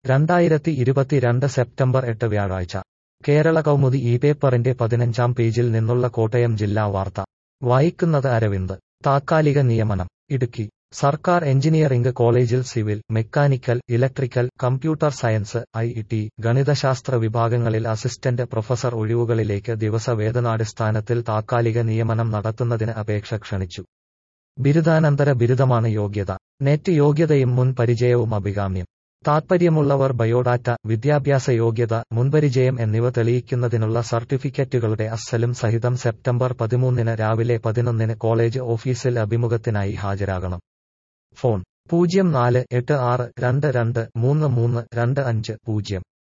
രണ്ടായിരത്തി ഇരുപത്തിരണ്ട് സെപ്റ്റംബർ എട്ട് വ്യാഴാഴ്ച കേരള കൗമുദി ഈ പേപ്പറിന്റെ പതിനഞ്ചാം പേജിൽ നിന്നുള്ള കോട്ടയം ജില്ലാ വാർത്ത വായിക്കുന്നത് അരവിന്ദ് താത്കാലിക നിയമനം ഇടുക്കി സർക്കാർ എഞ്ചിനീയറിംഗ് കോളേജിൽ civil mechanical electrical computer science I T ഗണിതശാസ്ത്ര വിഭാഗങ്ങളിൽ അസിസ്റ്റന്റ് പ്രൊഫസർ ഒഴിവുകളിലേക്ക് ദിവസവേതനാടിസ്ഥാനത്തിൽ താത്കാലിക നിയമനം നടത്തുന്നതിന് അപേക്ഷ ക്ഷണിച്ചു ബിരുദാനന്തര ബിരുദമാണ് യോഗ്യത നെറ്റ് യോഗ്യതയും മുൻ പരിചയവും അഭികാമ്യം താത്പര്യമുള്ളവർ ബയോഡാറ്റ വിദ്യാഭ്യാസ യോഗ്യത മുൻപരിചയം എന്നിവ തെളിയിക്കുന്നതിനുള്ള സർട്ടിഫിക്കറ്റുകളുടെ അസ്സലും സഹിതം സെപ്റ്റംബർ പതിമൂന്നിന് രാവിലെ പതിനൊന്നിന് കോളേജ് ഓഫീസിൽ അഭിമുഖത്തിനായി ഹാജരാകണം ഫോൺ പൂജ്യം നാല് എട്ട് ആറ് രണ്ട് രണ്ട് മൂന്ന് മൂന്ന് രണ്ട് അഞ്ച് പൂജ്യം